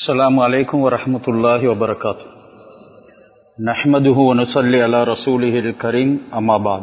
السلام عليكم ورحمة الله وبركاته نحمده ونصلي على رسوله الكريم أما بعد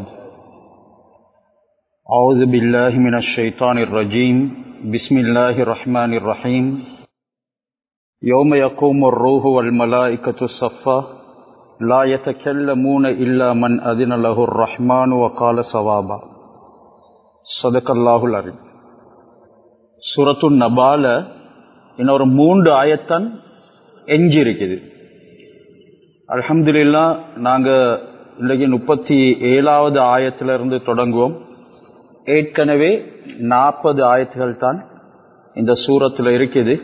أعوذ بالله من الشيطان الرجيم بسم الله الرحمن الرحيم يوم يقوم الروح والملائكة صفا لا يتكلمون إلا من أذن له الرحمن وقال صوابا صدق الله العظيم سورة النبالة இன்னொரு மூன்று ஆயத்தான் எஞ்சி இருக்குது அலமதுல்லா நாங்கள் இன்றைக்கு முப்பத்தி ஏழாவது ஆயத்திலிருந்து தொடங்குவோம் ஏற்கனவே நாற்பது ஆயத்துகள் தான் இந்த சூரத்தில் இருக்குது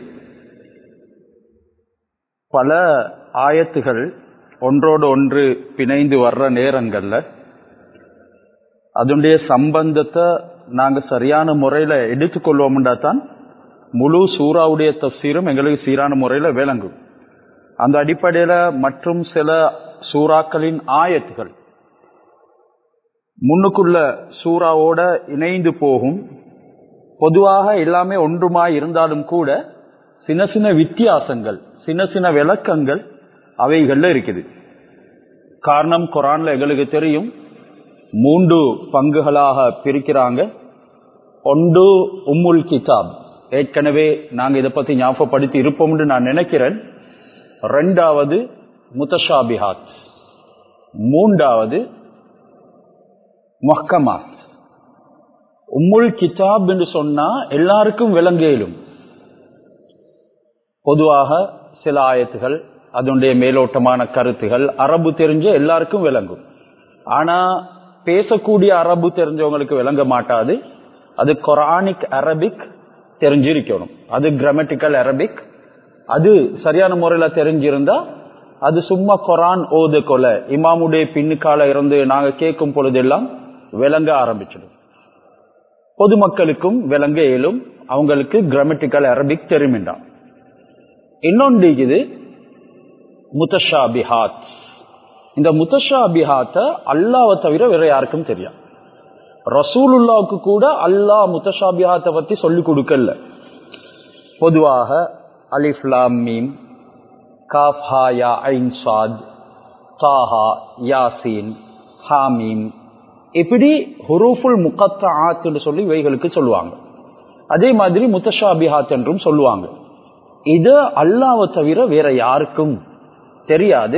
பல ஆயத்துகள் ஒன்றோடு ஒன்று பிணைந்து வர்ற நேரங்களில் அதனுடைய சம்பந்தத்தை நாங்கள் சரியான முறையில் எடுத்துக்கொள்வோம்டா தான் முழு சூறாவுடைய தப்சீரும் எங்களுக்கு சீரான முறையில் விளங்கும் அந்த அடிப்படையில் மற்றும் சில சூறாக்களின் ஆயத்துகள் முன்னுக்குள்ள சூறாவோட இணைந்து போகும் பொதுவாக எல்லாமே ஒன்றுமாய் இருந்தாலும் கூட சின்ன சின்ன வித்தியாசங்கள் சின்ன சின்ன விளக்கங்கள் அவைகள்ல இருக்குது காரணம் குரான்ல எங்களுக்கு தெரியும் மூன்று பங்குகளாக பிரிக்கிறாங்க ஒன்று உம்முல் கிதாப் ஏற்கனவே நாங்கள் இதை பற்றி ஞாபகப்படுத்தி இருப்போம்னு நான் நினைக்கிறேன் ரெண்டாவது முத்தஷாபிஹாத் மூன்றாவது மொஹ்கமாத் உம்முல் கிதாப் என்று சொன்னா எல்லாருக்கும் விளங்கேலும் பொதுவாக சில ஆயத்துகள் அதனுடைய மேலோட்டமான கருத்துகள் அரபு தெரிஞ்ச எல்லாருக்கும் விளங்கும் ஆனா பேசக்கூடிய அரபு தெரிஞ்சவங்களுக்கு விளங்க மாட்டாது அது கொரானிக் அரபிக் தெரிஞ்சிருக்கணும் அது கிராமட்டிக்கல் அரபிக் அது சரியான முறையில் தெரிஞ்சிருந்தா அது சும்மா கொரான் ஓது கொல இமாமுடைய பின்னுக்கால இருந்து நாங்க கேட்கும் பொழுதெல்லாம் விளங்க ஆரம்பிச்சிடும் பொதுமக்களுக்கும் விளங்க இயலும் அவங்களுக்கு கிராமட்டிக்கல் அரபிக் தெரியுமெண்டாம் இன்னொன்று இது முத்தஷாபிஹாத் இந்த முத்தஷாபிஹாத்த அல்லாவை தவிர வேற யாருக்கும் தெரியும் ரசூலுல்லாவுக்கு கூட அல்லாஹ் முத்தஷாபியாத்தை பத்தி சொல்லிக் கொடுக்கல பொதுவாக அலிஃப்லாம் மீம் காஃப் ஹா யா ஐன் சாத் தாஹா யாசீன் ஹாமீம் இப்படி ஹுரூஃபுல் முகத்தாத் என்று சொல்லி இவைகளுக்கு சொல்லுவாங்க அதே மாதிரி முத்தஷாபிஹாத் என்றும் சொல்லுவாங்க இது அல்லாவை தவிர வேற யாருக்கும் தெரியாது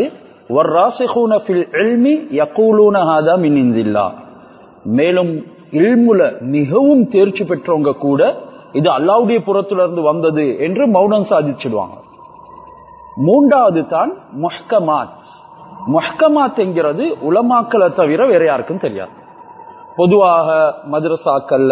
மேலும் இல்முல மிகவும் தேர்ச்சி பெற்றவங்க கூட இது அல்லாவுடைய புறத்திலிருந்து வந்தது என்று மௌனம் சாதிச்சிடுவாங்க மூன்றாவது தான் மொஹ்கமாத் மொஹ்கமாத் என்கிறது உலமாக்களை தவிர வேற யாருக்கும் தெரியாது பொதுவாக மதுரசாக்கல்ல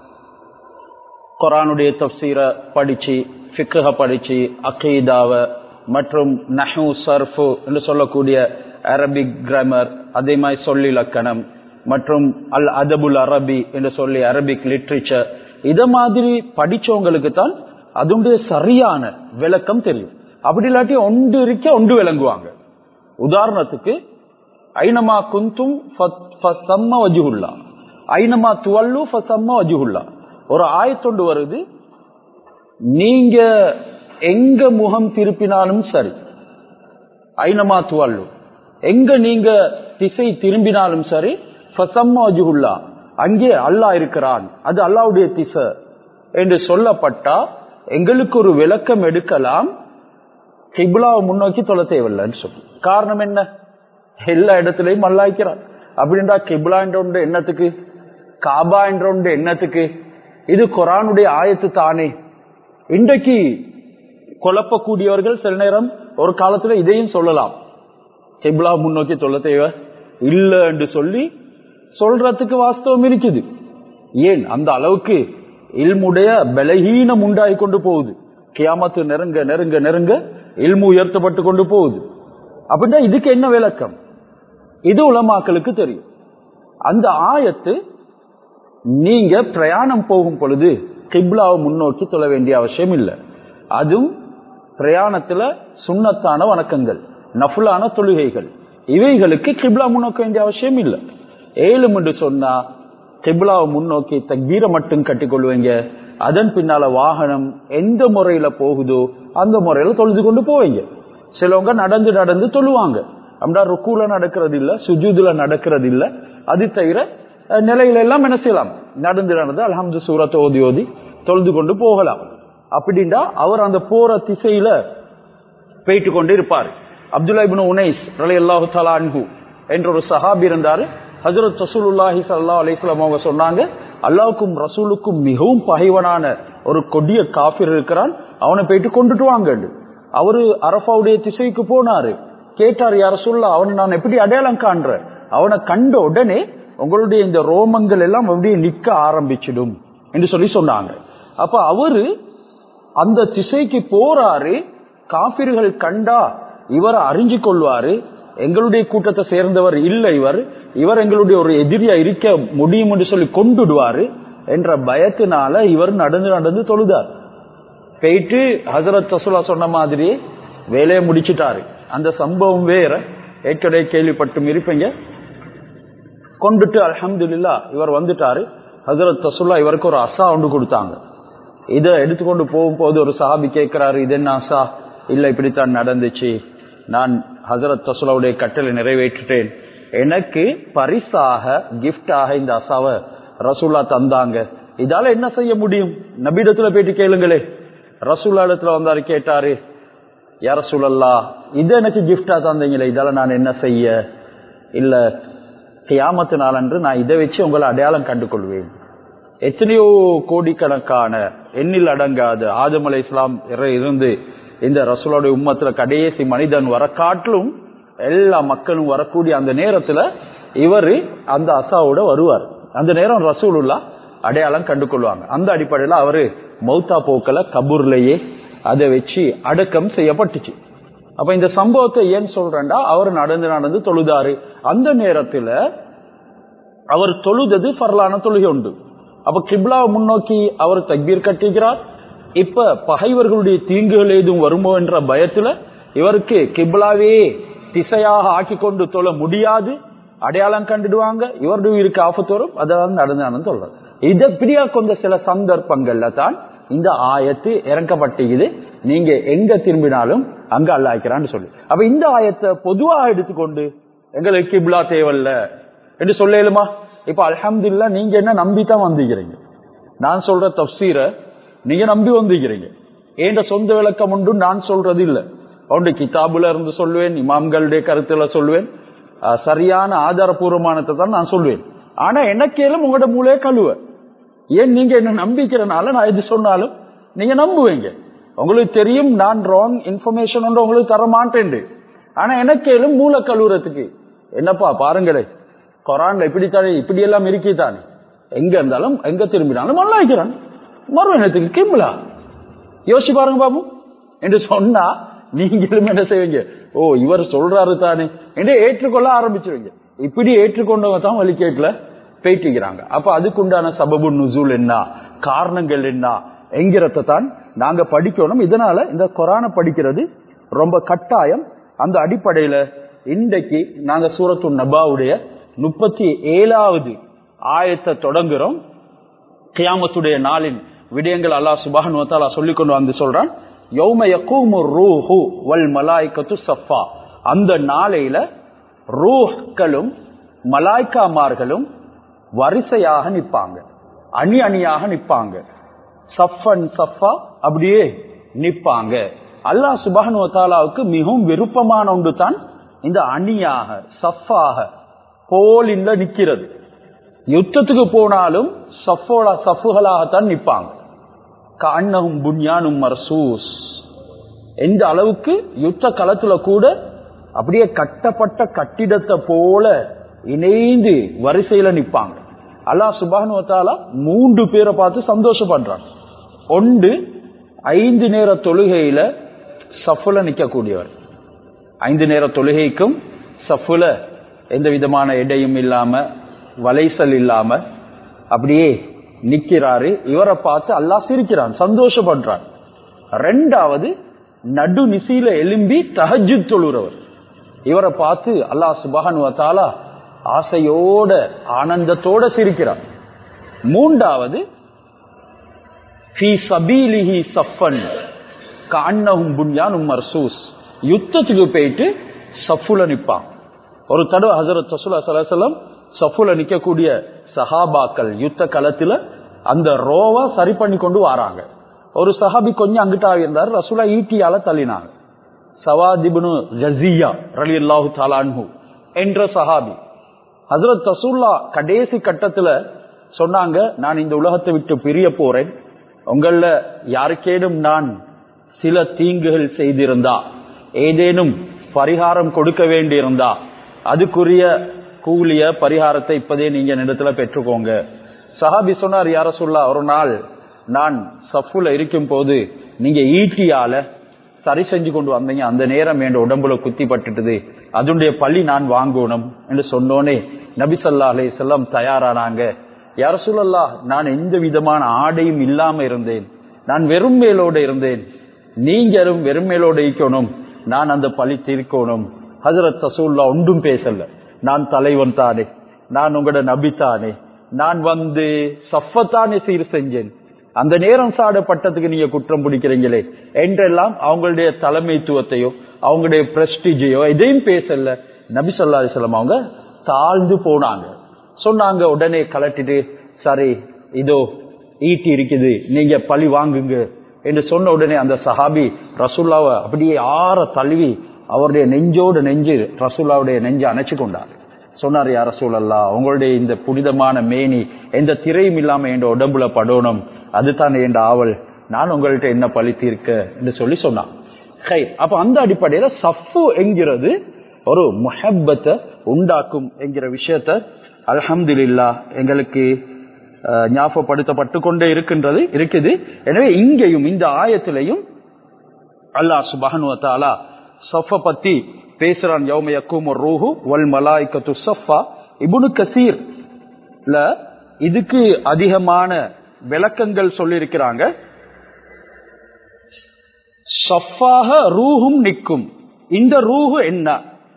குரானுடைய தப்சீரை படிச்சு ஃபிக்கக படிச்சு அகீதாவை மற்றும் நஹூ சர்ஃபு என்று சொல்லக்கூடிய அரபிக் கிராமர் அதே மாதிரி சொல்லிலக்கணம் மற்றும் அல் அதபுல் அரபி என்று சொல்லி அரபிக் லிட்ரேச்சர் இத மாதிரி படிச்சவங்களுக்கு தான் அதனுடைய சரியான விளக்கம் தெரியும் அப்படி இல்லாட்டி ஒன்று இருக்க ஒன்று விளங்குவாங்க உதாரணத்துக்கு ஐனமா குந்தும் சம்ம வஜுகுல்லா ஐனமா துவல்லு சம்ம வஜுகுல்லா ஒரு ஆயத்தொண்டு வருது நீங்க எங்க முகம் திருப்பினாலும் சரி ஐனமா துவல்லு எங்க நீங்க திசை திரும்பினாலும் சரி ஃபசம்மாஜுல்லா அங்கே அல்லாஹ் இருக்கிறான் அது அல்லாவுடைய திசை என்று சொல்லப்பட்டா எங்களுக்கு ஒரு விளக்கம் எடுக்கலாம் கிப்லாவை முன்னோக்கி தொலை தேவையில்லைன்னு சொல்லி காரணம் என்ன எல்லா இடத்துலையும் அல்லாய்க்கிறான் அப்படின்றா கிப்லா என்ற ஒன்று என்னத்துக்கு காபா என்ற ஒன்று என்னத்துக்கு இது குரானுடைய ஆயத்து தானே இன்றைக்கு குழப்பக்கூடியவர்கள் சில நேரம் ஒரு காலத்துல இதையும் சொல்லலாம் கிப்லா முன்னோக்கி தொல்ல தேவை இல்லை என்று சொல்லி சொல்றதுக்கு வாஸ்தவம் இருக்குது ஏன் அந்த அளவுக்கு இல்முடைய பலகீனம் உண்டாகி கொண்டு போகுது கியாமத்து நெருங்க நெருங்க நெருங்க இல்மு உயர்த்தப்பட்டு கொண்டு போகுது அப்படின்னா இதுக்கு என்ன விளக்கம் இது உலமாக்களுக்கு தெரியும் அந்த ஆயத்து நீங்க பிரயாணம் போகும் பொழுது கிப்லாவை முன்னோக்கி தொழ வேண்டிய அவசியம் இல்லை அதுவும் பிரயாணத்துல சுண்ணத்தான வணக்கங்கள் நஃபுலான தொழுகைகள் இவைகளுக்கு கிப்லா முன்னோக்க வேண்டிய அவசியம் இல்லை ஏழும் என்று சொன்னா கிப்லாவை முன்னோக்கி தக்பீரை மட்டும் கட்டிக்கொள்வீங்க அதன் பின்னால வாகனம் எந்த முறையில போகுதோ அந்த முறையில தொழுது கொண்டு போவீங்க சிலவங்க நடந்து நடந்து தொழுவாங்க அப்படின்னா ருக்கூல நடக்கிறது இல்ல சுஜூதுல நடக்கிறது இல்ல அது தவிர அஹ், நிலையில எல்லாம் என்ன செய்யலாம் நடந்து நடந்து அல்ஹம்து சூரத்தை ஓதி ஓதி தொழுது கொண்டு போகலாம் அப்படின்னா அவர் அந்த போற திசையில போயிட்டு கொண்டு இருப்பார் அப்துல்லா இப்னு உனைஸ் ரலியல்லாஹு தஆலா அன்ஹு என்ற ஒரு சஹாபி இருந்தார் ஹஜரத் ரசூலுல்லாஹி ஸல்லல்லாஹு அலைஹி வஸல்லம் அவங்க சொன்னாங்க அல்லாஹ்வுக்கும் ரசூலுக்கும் மிகவும் பகைவனான ஒரு கொடிய காஃபிர் இருக்கிறான் அவனை போயிட்டு கொண்டுட்டு வாங்க அவரு அரஃபாவுடைய திசைக்கு போனாரு கேட்டார் யார சொல்ல அவனை நான் எப்படி அடையாளம் காண்றேன் அவனை கண்ட உடனே உங்களுடைய இந்த ரோமங்கள் எல்லாம் அப்படியே நிக்க ஆரம்பிச்சிடும் என்று சொல்லி சொன்னாங்க அப்ப அவரு அந்த திசைக்கு போறாரு காபிர்கள் கண்டா இவரை அறிஞ்சு கொள்வாரு எங்களுடைய கூட்டத்தை சேர்ந்தவர் இல்ல இவர் இவர் எங்களுடைய ஒரு எதிரியா இருக்க முடியும் என்று சொல்லி கொண்டுடுவாரு என்ற பயத்தினால இவர் நடந்து நடந்து தொழுதார் போயிட்டு ஹசரத் ரசூலா சொன்ன மாதிரி வேலையை முடிச்சிட்டாரு அந்த சம்பவம் வேற ஏற்கனவே கேள்விப்பட்டும் இருப்பீங்க கொண்டுட்டு அல்ஹம்துலில்லா இவர் வந்துட்டாரு ஹசரத் ரசூல்லா இவருக்கு ஒரு அசா ஒன்று கொடுத்தாங்க இதை எடுத்துக்கொண்டு போகும்போது ஒரு சாபி கேட்கிறாரு இது என்ன அசா இல்ல இப்படித்தான் நடந்துச்சு நான் ஹசரத் ரசூலாவுடைய கட்டளை நிறைவேற்றிட்டேன் எனக்கு பரிசாக கிஃப்டாக இந்த அசாவை ரசூல்லா தந்தாங்க இதால என்ன செய்ய முடியும் நபிடத்துல போயிட்டு கேளுங்களே ரசூல்லா இடத்துல வந்தாரு கேட்டாரு யார சூழல்லா இது எனக்கு கிஃப்டா தந்தீங்களே இதால நான் என்ன செய்ய இல்ல கியாமத்து நாளன்று நான் இதை வச்சு உங்களை அடையாளம் கண்டு கொள்வேன் எத்தனையோ கோடிக்கணக்கான எண்ணில் அடங்காத ஆதம் அலை இஸ்லாம் இருந்து இந்த ரசூலுடைய உம்மத்துல கடைசி மனிதன் வர காட்டிலும் எல்லா மக்களும் வரக்கூடிய அந்த நேரத்துல இவரு அந்த அசாவோட வருவார் அந்த நேரம் ரசூலுல்லா அடையாளம் கண்டு கொள்வாங்க அந்த அடிப்படையில அவரு மௌத்தா போக்கல கபூர்லயே அதை வச்சு அடக்கம் செய்யப்பட்டுச்சு அப்ப இந்த சம்பவத்தை ஏன் சொல்றேன்டா அவர் நடந்து நடந்து தொழுதாரு அந்த நேரத்துல அவர் தொழுதது பரலான தொழுகை உண்டு அப்ப கிப்லாவை முன்னோக்கி அவர் தக்பீர் கட்டுகிறார் இப்ப பகைவர்களுடைய தீங்குகள் ஏதும் வருமோ என்ற பயத்துல இவருக்கு கிப்லாவே திசையாக ஆக்கி கொண்டு தொழ முடியாது அடையாளம் கண்டுடுவாங்க இவருடைய உயிருக்கு ஆபத்து வரும் அதான் நடந்து நடந்து சொல்றாரு இதை பிரியா கொண்ட சில சந்தர்ப்பங்கள்ல தான் இந்த ஆயத்து இறக்கப்பட்டுக்குது நீங்க எங்க திரும்பினாலும் அங்க அல்லாய்க்கிறான்னு சொல்லி அப்ப இந்த ஆயத்தை பொதுவாக எடுத்துக்கொண்டு எங்களுக்கு கிப்லா தேவையில்ல என்று சொல்லேலுமா இப்ப அல்ஹம்துல்லா நீங்க என்ன நம்பித்தான் வந்திருக்கிறீங்க நான் சொல்ற தப்சீர நீங்க நம்பி வந்திருக்கிறீங்க ஏண்ட சொந்த விளக்கம் உண்டு நான் சொல்றது இல்ல அவனுடைய கிதாபுல இருந்து சொல்லுவேன் இமாம்களுடைய கருத்துல சொல்லுவேன் அஹ், சரியான ஆதாரபூர்வமானதை தான் நான் சொல்லுவேன் ஆனா எனக்கேலும் உங்களோட மூளையை கழுவ ஏன் நீங்க என்ன நம்பிக்கிறனால நான் எது சொன்னாலும் நீங்க நம்புவீங்க உங்களுக்கு தெரியும் நான் ராங் இன்ஃபர்மேஷன் ஒன்று உங்களுக்கு தர மாட்டேன் ஆனா எனக்கேலும் மூளை கழுவுறதுக்கு என்னப்பா பாருங்களே கொரான்ல இப்படித்தானே இப்படி எல்லாம் இருக்கித்தானே எங்க இருந்தாலும் எங்க திரும்பினாலும் மல்லாய்க்கிறான் மறுவனத்துக்கு கிம்லா யோசிச்சு பாருங்க பாபு என்று சொன்னா நீங்களும் என்ன செய்வீங்க ஓ இவர் சொல்றாரு தானே என்று ஏற்றுக்கொள்ள ஆரம்பிச்சுவீங்க இப்படி ஏற்றுக்கொண்டவங்க தான் வழிகேட்டுல பேட்டிக்கிறாங்க அப்ப அதுக்குண்டான சபபு நுசூல் என்ன காரணங்கள் என்ன என்கிறத தான் நாங்க படிக்கணும் இதனால இந்த குரானை படிக்கிறது ரொம்ப கட்டாயம் அந்த அடிப்படையில இன்றைக்கு நாங்க சூரத்து நபாவுடைய முப்பத்தி ஏழாவது ஆயத்தை தொடங்குறோம் கியாமத்துடைய நாளின் விடயங்கள் அல்லாஹ் சுபான் வத்தாலா சொல்லிக் கொண்டு வந்து சொல்றான் யௌம யக்கூமு ரூஹு வல் மலாய்க்கத்து சஃபா அந்த நாளையில ரூஹ்களும் மலாய்க்காமார்களும் வரிசையாக நிப்பாங்க அணி அணியாக நிப்பாங்க சஃபன் சஃபா அப்படியே நிப்பாங்க அல்லாஹ் சுபான் வத்தாலாவுக்கு மிகவும் விருப்பமான ஒன்று தான் இந்த அணியாக சஃபாக போலின்ல நிக்கிறது யுத்தத்துக்கு போனாலும் சஃபோலா சஃபுகளாகத்தான் நிப்பாங்க கண்ணகும் புன்யானும் மர்சூஸ் எந்த அளவுக்கு யுத்த களத்துல கூட அப்படியே கட்டப்பட்ட கட்டிடத்தை போல இணைந்து வரிசையில நிப்பாங்க அல்லாஹ் சுபானு வத்தாலா மூன்று பேரை பார்த்து சந்தோஷப்படுறான் ஒன்று ஐந்து நேர தொழுகையில சஃபுல நிக்கக்கூடியவர் ஐந்து நேர தொழுகைக்கும் சஃபுல எந்த விதமான எடையும் இல்லாம வலைசல் இல்லாம அப்படியே நிக்கிறாரு இவரை பார்த்து அல்லாஹ் சிரிக்கிறான் சந்தோஷப்படுறான் ரெண்டாவது நடு நிசையில எலும்பி தஹஜு தொழுறவர் இவரை பார்த்து அல்லாஹ் சுபஹான் வத்தாலா ஆசையோட ஆனந்தத்தோட சிரிக்கிறான் மூன்றாவது ஃபீ சபீலிஹி சஃபன் கண்ணகும் புன்யானும் மர்சூஸ் யுத்தத்துக்கு போயிட்டு சஃபுல நிப்பான் ஒரு தடவை ஹசரத் ரசூலா சலாசலம் சஃபுல நிக்கக்கூடிய சஹாபாக்கள் யுத்த களத்துல அந்த ரோவா சரி பண்ணி கொண்டு வராங்க ஒரு சஹாபி கொஞ்சம் அங்கிட்டாக இருந்தார் ரசூலா ஈட்டியால தள்ளினாங்க சவாதிபுனு ஜசியா ரலி அல்லாஹு தாலான்ஹு என்ற சஹாபி ஹசரத் ரசூல்லா கடைசி கட்டத்துல சொன்னாங்க நான் இந்த உலகத்தை விட்டு பிரிய போறேன் உங்கள யாருக்கேனும் நான் சில தீங்குகள் செய்திருந்தா ஏதேனும் பரிகாரம் கொடுக்க வேண்டியிருந்தா அதுக்குரிய கூலிய பரிகாரத்தை இப்பதே நீங்க இடத்துல பெற்றுக்கோங்க சஹாபி சொன்னார் யார சொல்லா ஒரு நாள் நான் சஃபுல இருக்கும் போது நீங்க ஈட்டியால சரி செஞ்சு கொண்டு வந்தீங்க அந்த நேரம் என் உடம்புல குத்தி பட்டுட்டுது அதனுடைய பள்ளி நான் வாங்கணும் என்று சொன்னோனே நபி சொல்லா அலே செல்லம் தயாரானாங்க யார சொல்லல்லா நான் எந்த விதமான ஆடையும் இல்லாம இருந்தேன் நான் வெறும் மேலோட இருந்தேன் நீங்களும் வெறும் மேலோட இருக்கணும் நான் அந்த பழி தீர்க்கணும் ஹசரத் ரசூல்லா ஒன்றும் பேசல நான் தலைவன் தானே நான் உங்களோட நபி தானே நான் வந்து சஃபத்தானே சீர் செஞ்சேன் அந்த நேரம் சாடப்பட்டதுக்கு நீங்க குற்றம் பிடிக்கிறீங்களே என்றெல்லாம் அவங்களுடைய தலைமைத்துவத்தையோ அவங்களுடைய பிரஸ்டிஜையோ எதையும் பேசல நபி சொல்லா அலிஸ்லாம் அவங்க தாழ்ந்து போனாங்க சொன்னாங்க உடனே கலட்டிட்டு சரி இதோ ஈட்டி இருக்குது நீங்க பழி வாங்குங்க என்று சொன்ன உடனே அந்த சஹாபி ரசூல்லாவை அப்படியே ஆற தழுவி அவருடைய நெஞ்சோடு நெஞ்சு ரசூல்லாவுடைய நெஞ்சை அணைச்சு கொண்டார் சொன்னார் யார் ரசூலல்லா உங்களுடைய இந்த புனிதமான மேனி எந்த திரையும் இல்லாம என் உடம்புல படணும் அதுதான் என் ஆவல் நான் உங்கள்கிட்ட என்ன பழி தீர்க்க என்று சொல்லி சொன்னான் ஹை அப்ப அந்த அடிப்படையில சஃபு என்கிறது ஒரு முஹப்பத்தை உண்டாக்கும் என்கிற விஷயத்த அல்ஹம்துலில்லா எங்களுக்கு ஞாபகப்படுத்தப்பட்டு கொண்டே இருக்கின்றது இருக்குது எனவே இங்கேயும் இந்த ஆயத்திலையும் அல்லாஹ் சுபஹனுவத்தாலா சஃப பத்தி பேசுறான் யௌமயக்கும் ரூஹு வல் மலாய்கத்து சஃபா இபுனு கசீர் இதுக்கு அதிகமான விளக்கங்கள் சொல்லியிருக்கிறாங்க சஃபாக ரூஹும் நிற்கும் இந்த ரூஹு என்ன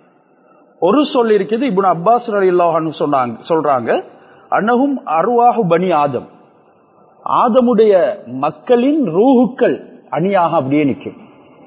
ஒரு சொல் இருக்குது இபுன் அப்பாஸ் அலி சொன்னாங்க சொல்றாங்க அன்னகும் அருவாகு பனி ஆதம் ஆதமுடைய மக்களின் ரூஹுக்கள் அணியாக அப்படியே நிற்கும்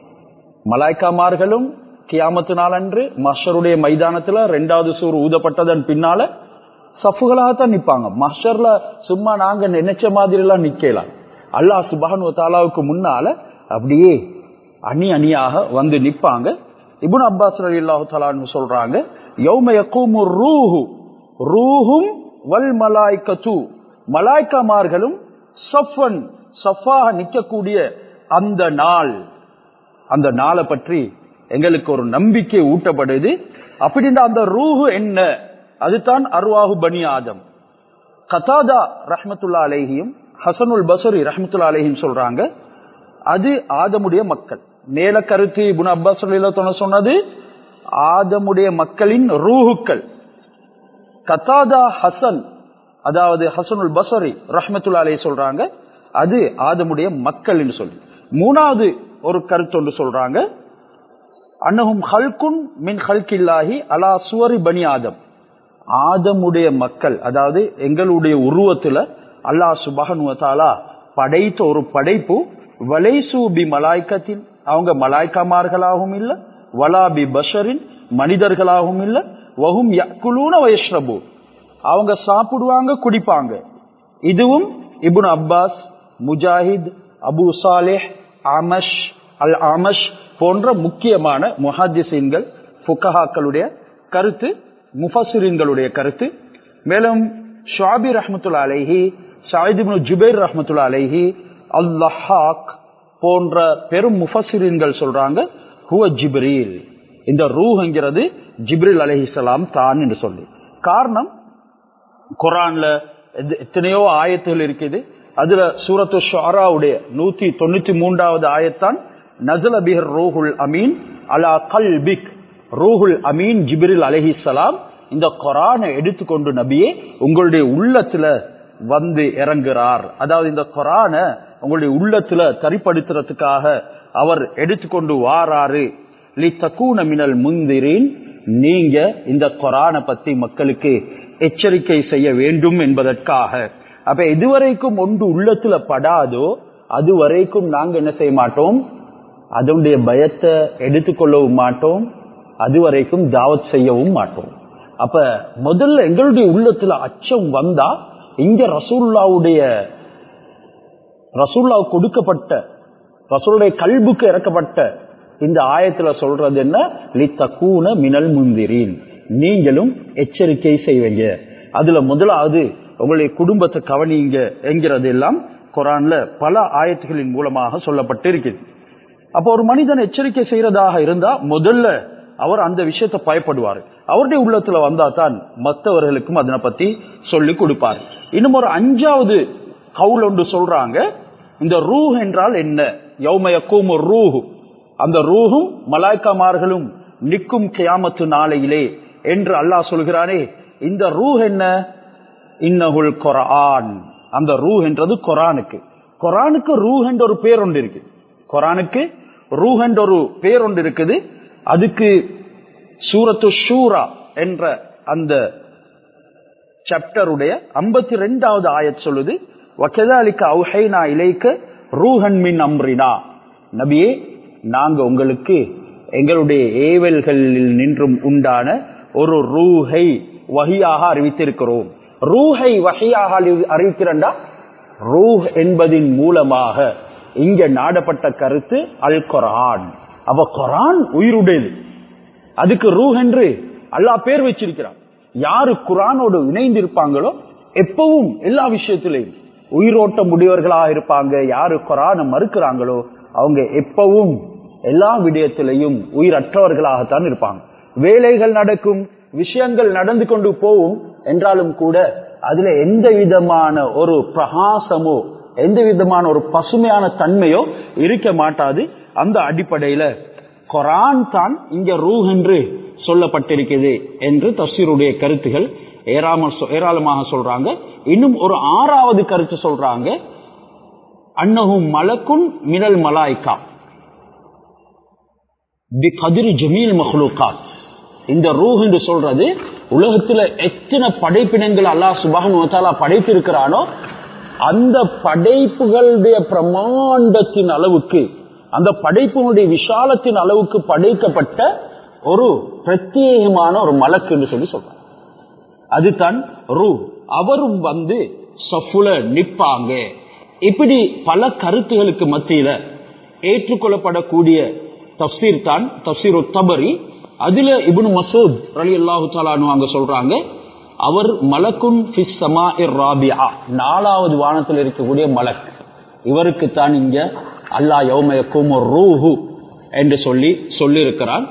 மலாய்க்காமார்களும் கியாமத்து நாளன்று மஷருடைய மைதானத்துல ரெண்டாவது சூர் ஊதப்பட்டதன் பின்னால சஃபுகளாகத்தான் நிப்பாங்க மஷர்ல சும்மா நாங்க நினைச்ச மாதிரி எல்லாம் நிக்கலாம் அல்லாஹ் சுபானு தாலாவுக்கு முன்னால அப்படியே அணி அணியாக வந்து நிப்பாங்க இபுன் அப்பாஸ் அலி அல்லாஹு தாலான்னு சொல்றாங்க யௌமயக்கும் ரூஹு ரூஹும் வல் மலாய்கத்து மலாய்க்கமார்களும் சஃபன் சஃபாக நிற்கக்கூடிய அந்த நாள் அந்த நாளை பற்றி எங்களுக்கு ஒரு நம்பிக்கை ஊட்டப்படுது அப்படின்னா அந்த ரூஹு என்ன அதுதான் அருவாஹு பனி ஆதம் கதாதா ரஹமத்துல்லா அலேஹியும் ஹசனுல் பசரி ரஹமத்துல்லா அலேஹிம் சொல்றாங்க அது ஆதமுடைய மக்கள் மேல கருத்து இபுன் அப்பாஸ் சொன்னது ஆதமுடைய மக்களின் ரூஹுக்கள் கத்தாதா ஹசன் அதாவது ஹசனுல் பசரி ரஹமத்துல்லா அலே சொல்றாங்க அது ஆதமுடைய மக்கள் சொல்லி மூணாவது ஒரு கருத்து ஒன்று சொல்றாங்க அன்னஹும் ஹல்குன் மின் ஹல்கில்லாஹி அலா சுவரி பனி ஆதம் ஆதமுடைய மக்கள் அதாவது எங்களுடைய உருவத்துல அல்லாஹ் சுபகனுவத்தாலா படைத்த ஒரு படைப்பு வலைசூபி மலாய்க்கத்தின் அவங்க மலாய்க்கமார்களாகவும் இல்ல வலாபி பஷரின் மனிதர்களாகவும் இல்ல வகும் யக்குலூன வயஷ்ரபு அவங்க சாப்பிடுவாங்க குடிப்பாங்க இதுவும் Ibn Abbas Mujahid Abu Saleh Amash Al Amash போன்ற முக்கியமான முஹாதிசீன்கள் புக்கஹாக்களுடைய கருத்து முஃபசிரின்களுடைய கருத்து மேலும் ஷாபி ரஹமத்துல்லா அலைஹி சாயிதிபு ஜுபைர் ரஹமத்துல்லா அலைஹி அல்லாஹாக் போன்ற பெரும் முஃபசிரின்கள் சொல்றாங்க ஹுவ ஜிப்ரீல் இந்த ரூஹ்ங்கிறது ஜிப்ரில் அலஹிசலாம் தான் என்று சொல்லி காரணம் குரான்ல எத்தனையோ ஆயத்துகள் இருக்குது அதுல சூரத்து ஷாராவுடைய நூத்தி தொண்ணூத்தி மூன்றாவது ஆயத்தான் நசல பிஹர் ரூஹுல் அமீன் அலா கல் பிக் ரூஹுல் அமீன் ஜிப்ரில் அலஹிசலாம் இந்த கொரானை எடுத்துக்கொண்டு நபியே உங்களுடைய உள்ளத்துல வந்து இறங்குறார் அதாவது இந்த கொரான உங்களுடைய உள்ளத்துல தரிப்படுத்துறதுக்காக அவர் எடுத்துக்கொண்டு வாராரு லி தக்கூன மினல் முந்திரின் நீங்க இந்த கொரான பத்தி மக்களுக்கு எச்சரிக்கை செய்ய வேண்டும் என்பதற்காக அப்ப எதுவரைக்கும் ஒன்று உள்ளத்துல படாதோ அது வரைக்கும் நாங்க என்ன செய்ய மாட்டோம் அதனுடைய பயத்தை எடுத்துக்கொள்ளவும் மாட்டோம் அது வரைக்கும் தாவத் செய்யவும் மாட்டோம் அப்ப முதல்ல எங்களுடைய உள்ளத்துல அச்சம் வந்தா இங்க ரசூல்லாவுடைய ரசூல்லா கொடுக்கப்பட்ட ரசூலுடைய கல்புக்கு இறக்கப்பட்ட இந்த ஆயத்துல சொல்றது என்ன லித்தக்கூன மினல் முந்திரீன் நீங்களும் எச்சரிக்கை செய்வீங்க அதுல முதலாவது உங்களுடைய குடும்பத்தை கவனிங்க என்கிறது எல்லாம் குரான்ல பல ஆயத்துகளின் மூலமாக சொல்லப்பட்டு இருக்குது அப்ப ஒரு மனிதன் எச்சரிக்கை செய்யறதாக இருந்தா முதல்ல அவர் அந்த விஷயத்தை பயப்படுவார் அவருடைய உள்ளத்துல வந்தா தான் மற்றவர்களுக்கும் அதனை பத்தி சொல்லி கொடுப்பார் இன்னும் ஒரு அஞ்சாவது கவுல் ஒன்று சொல்றாங்க இந்த ரூஹ் என்றால் என்ன யௌமயக்கும் ஒரு ரூஹு அந்த ரூஹும் மலாய்க்காமார்களும் நிற்கும் கியாமத்து நாளையிலே என்று அல்லாஹ் சொல்கிறானே இந்த ரூஹ் என்ன இன்னகுல் கொரான் அந்த ரூஹ் என்றது கொரானுக்கு கொரானுக்கு ரூஹ் என்ற ஒரு பேர் ஒன்று இருக்கு கொரானுக்கு ரூஹ் என்ற ஒரு பேர் ஒன்று இருக்குது அதுக்கு சூரத்து ஷூரா என்ற அந்த சாப்டருடைய ஐம்பத்தி ரெண்டாவது ஆயத் சொல்லுது வக்கதாலிக்க அவுஹைனா இலைக்க ரூஹன் மின் அம்ரினா நபியே நாங்க உங்களுக்கு எங்களுடைய ஏவல்களில் நின்றும் உண்டான ஒரு ரூஹை வகையாக அறிவித்திருக்கிறோம் ரூஹை வகையாக அறிவிக்கிறண்டா ரூஹ் என்பதின் மூலமாக இங்க நாடப்பட்ட கருத்து அல் கொரான் அவ கொரான் உயிருடையது அதுக்கு ரூஹ் என்று அல்லாஹ் பேர் வச்சிருக்கிறான் யாரு குரானோடு இணைந்து இருப்பாங்களோ எப்பவும் எல்லா விஷயத்திலையும் உயிரோட்ட முடியவர்களாக இருப்பாங்க யாரு குரானை மறுக்கிறாங்களோ அவங்க எப்பவும் எல்லா விடயத்திலையும் உயிரற்றவர்களாகத்தான் இருப்பாங்க வேலைகள் நடக்கும் விஷயங்கள் நடந்து கொண்டு போகும் என்றாலும் கூட அதுல எந்த விதமான ஒரு பிரகாசமோ எந்த விதமான ஒரு பசுமையான தன்மையோ இருக்க மாட்டாது அந்த அடிப்படையில கொரான் தான் இங்க ரூஹ் என்று சொல்லப்பட்டிருக்கிறது என்று தப்சீருடைய கருத்துகள் ஏராளமாக சொல்றாங்க இன்னும் ஒரு ஆறாவது கருத்து சொல்றாங்க அன்னகும் மலக்குன் மினல் மலாய்க்கா பி கதிரி ஜமீல் மஹ்லூகாத் இந்த ரூஹ் என்று சொல்றது உலகத்துல எத்தனை படைப்பினங்கள் அல்லாஹ் சுபான் படைத்திருக்கிறானோ அந்த படைப்புகளுடைய பிரமாண்டத்தின் அளவுக்கு அந்த படைப்பினுடைய விஷாலத்தின் அளவுக்கு படைக்கப்பட்ட ஒரு பிரத்யேகமான ஒரு மலக்கு என்று சொல்லி சொல்றாங்க அதுதான் ரூ அவரும் வந்து சஃபுல நிற்பாங்க இப்படி பல கருத்துகளுக்கு மத்தியில ஏற்றுக்கொள்ளப்படக்கூடிய தப்சீர் தான் தப்சீர் தபரி அதுல இபுன் மசூத் அலி அல்லாஹு தாலானு அங்க சொல்றாங்க அவர் மலக்குன் ராபியா நாலாவது வானத்தில் இருக்கக்கூடிய மலக் இவருக்கு தான் இங்க அல்லா யௌமயக்கும் ரூஹு என்று சொல்லி சொல்லி இருக்கிறார்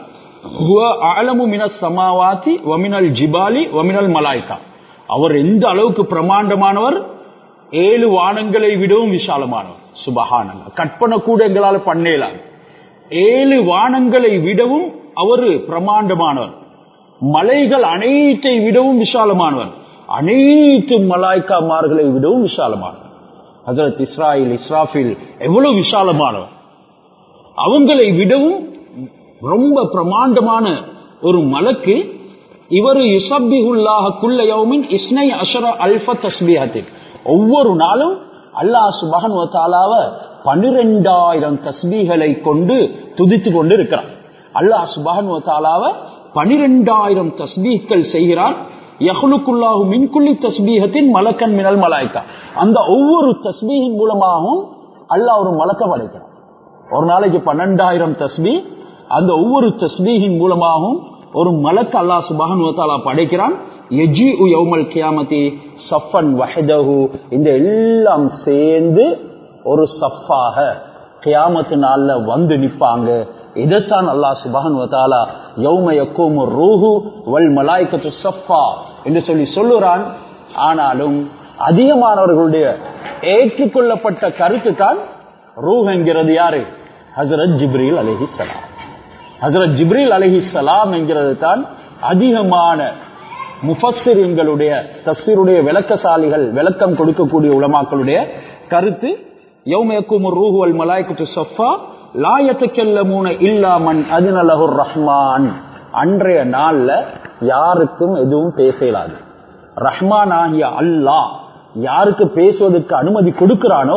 சமாவாத்தி வமினல் ஜிபாலி வமினல் மலாய்கா அவர் எந்த அளவுக்கு பிரமாண்டமானவர் ஏழு வானங்களை விடவும் விசாலமானவர் சுபகானங்க கற்பனை கூட எங்களால் பண்ணலாம் ஏழு வானங்களை விடவும் அவர் பிரமாண்டமானவர் மலைகள் அனைத்தை விடவும் விசாலமானவர் அனைத்து மலாய்க்காமார்களை விடவும் விசாலமானவர் ஹசரத் இஸ்ராயில் இஸ்ராஃபில் எவ்வளவு விசாலமானவர் அவங்களை விடவும் ரொம்ப பிரமாண்டமான ஒரு மலக்கு இவர் யுசப்பிஹுல்லாஹ குல்ல யௌமின் இஸ்னை அஷர அல்ஃப தஸ்பிஹத்தில் ஒவ்வொரு நாளும் அல்லாஹ் சுபஹன் வத்தாலாவ பனிரெண்டாயிரம் தஸ்பீகளை கொண்டு துதித்து கொண்டு இருக்கிறான் அல்லாஹ் சுபஹன் வத்தாலாவ பனிரெண்டாயிரம் தஸ்பீகள் செய்கிறான் யஹ்லுக்குல்லாஹு மின்குள்ளி தஸ்பீகத்தின் மலக்கன் மினல் மலாய்க்கா அந்த ஒவ்வொரு தஸ்பீகின் மூலமாகவும் அல்லாஹ் ஒரு மலக்க படைக்கிறான் ஒரு நாளைக்கு பன்னெண்டாயிரம் தஸ்பீ அந்த ஒவ்வொரு தஸ்பீகின் மூலமாகவும் ஒரு மலக்கு அல்லாஹ் சுபஹன் வத்தாலா படைக்கிறான் எஜி யௌமல் கியாமதி சஃபன் வஹதஹு இந்த எல்லாம் சேர்ந்து ஒரு சஃபாக கியாமத்து நாள்ல வந்து நிப்பாங்க இதைத்தான் அல்லாஹ் சுபஹன் வத்தாலா யௌம யக்கூம் ரூஹு வல் மலாய்க்கத்து சஃபா என்று சொல்லி சொல்லுறான் ஆனாலும் அதிகமானவர்களுடைய ஏற்றுக்கொள்ளப்பட்ட கருத்து தான் ரூஹ் என்கிறது யாரு ஹசரத் ஜிப்ரீல் அலிஹிசலாம் ஹசரத் ஜிப்ரீல் அலிஹிசலாம் என்கிறது தான் அதிகமான முஃபssiர்களுடைய தப்சீருடைய விளக்கசாலிகள் விளக்கம் கொடுக்கக்கூடிய உலமாக்களுடைய கருத்து யௌமயக்கும் ரூஹுவல் மலாய்க்கு சஃபா லாயத்துக்கெல்லமூன இல்லாமன் அதுனலகுர் ரஹ்மான் அன்றைய நாள்ல யாருக்கும் எதுவும் பேசலாது ரஹ்மான் ஆகிய அல்லாஹ் யாருக்கு பேசுவதற்கு அனுமதி கொடுக்கிறானோ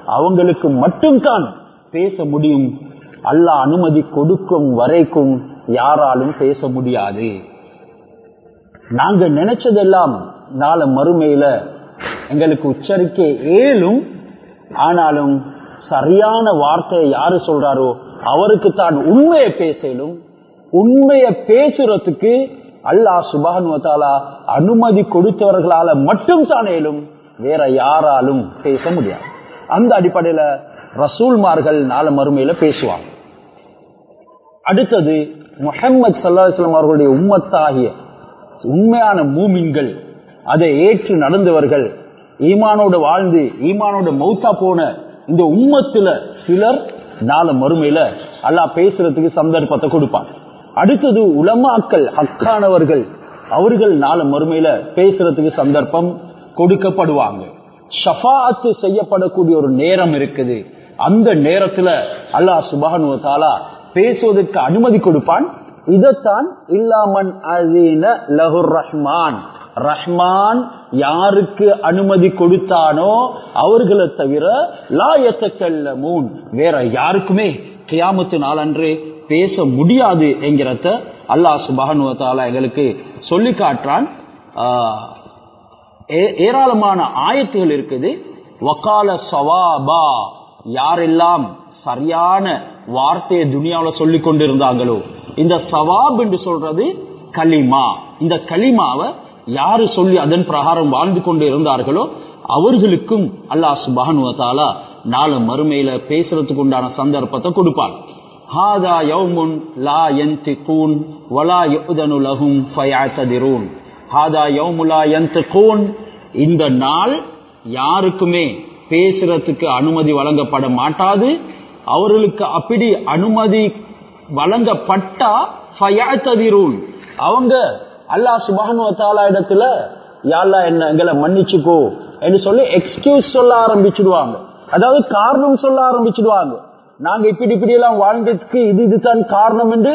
அவங்களுக்கு மட்டும்தான் பேச முடியும் அல்லாஹ் அனுமதி கொடுக்கும் வரைக்கும் யாராலும் பேச முடியாது நாங்க நினைச்சதெல்லாம் நாளை மறுமையில எங்களுக்கு உச்சரிக்க ஏலும் ஆனாலும் சரியான வார்த்தையை யாரு சொல்றாரோ அவருக்கு தான் உண்மையை பேசலும் உண்மையை பேசுறதுக்கு அல்லாஹ் சுபானுவத்தாலா அனுமதி கொடுத்தவர்களால மட்டும் தானேலும் வேற யாராலும் பேச முடியாது அந்த அடிப்படையில ரசூல்மார்கள் நாளை மறுமையில பேசுவாங்க அடுத்தது முஹம்மது சல்லாஹம் அவர்களுடைய உம்மத்தாகிய உண்மையான மூமின்கள் அதை ஏற்று நடந்தவர்கள் ஈமானோட வாழ்ந்து ஈமானோட மௌத்தா போன இந்த உம்மத்துல சிலர் நாளை மறுமையில அல்லாஹ் பேசுறதுக்கு சந்தர்ப்பத்தை கொடுப்பாங்க அடுத்தது உலமாக்கள் ஹக்கானவர்கள் அவர்கள் நாளை மறுமையில பேசுறதுக்கு சந்தர்ப்பம் கொடுக்கப்படுவாங்க ஷஃபாத்து செய்யப்படக்கூடிய ஒரு நேரம் இருக்குது அந்த நேரத்துல அல்லாஹ் சுபானு தாலா பேசுவதற்கு அனுமதி கொடுப்பான் இதைத்தான் இல்லாமன் அசீன லஹுர் ரஹ்மான் ரஹ்மான் யாருக்கு அனுமதி கொடுத்தானோ அவர்களை தவிர லாயத்தக்கல்ல மூன் வேற யாருக்குமே கியாமத்து நாளன்று பேச முடியாது என்கிறத அல்லாஹ் சுபானுவத்தால எங்களுக்கு சொல்லி காட்டுறான் ஏராளமான ஆயத்துகள் இருக்குது வக்கால சவாபா யாரெல்லாம் சரியான வார்த்தையை துனியாவில் சொல்லி கொண்டிருந்தாங்களோ இந்த சவாப் என்று சொல்றது களிமா இந்த களிமாவை யாரு சொல்லி அதன் பிரகாரம் வாழ்ந்து கொண்டு இருந்தார்களோ அவர்களுக்கும் அல்லாஹ் சுபானுவத்தாலா நாலு மறுமையில பேசுறதுக்கு உண்டான சந்தர்ப்பத்தை கொடுப்பான் ஹாதா யௌமுன் லா யந்திகூன் வலா யுதனு லஹும் ஃபயஅததிரூன் ஹாதா யௌமுலா யந்திகூன் இந்த நாள் யாருக்குமே பேசுறதுக்கு அனுமதி வழங்கப்பட மாட்டாது அவர்களுக்கு அப்படி அனுமதி வழங்கப்பட்டா ஃபயஅததிரூன் அவங்க அல்லாஹ் சுபானுவத்தாலா இடத்துல யாழ்லா என்ன எங்களை மன்னிச்சுக்கோ என்று சொல்லி எக்ஸ்கியூஸ் சொல்ல ஆரம்பிச்சிடுவாங்க அதாவது காரணம் சொல்ல ஆரம்பிச்சிடுவாங்க நாங்க இப்படி இப்படி எல்லாம் வாழ்ந்ததுக்கு இது இதுதான் காரணம் என்று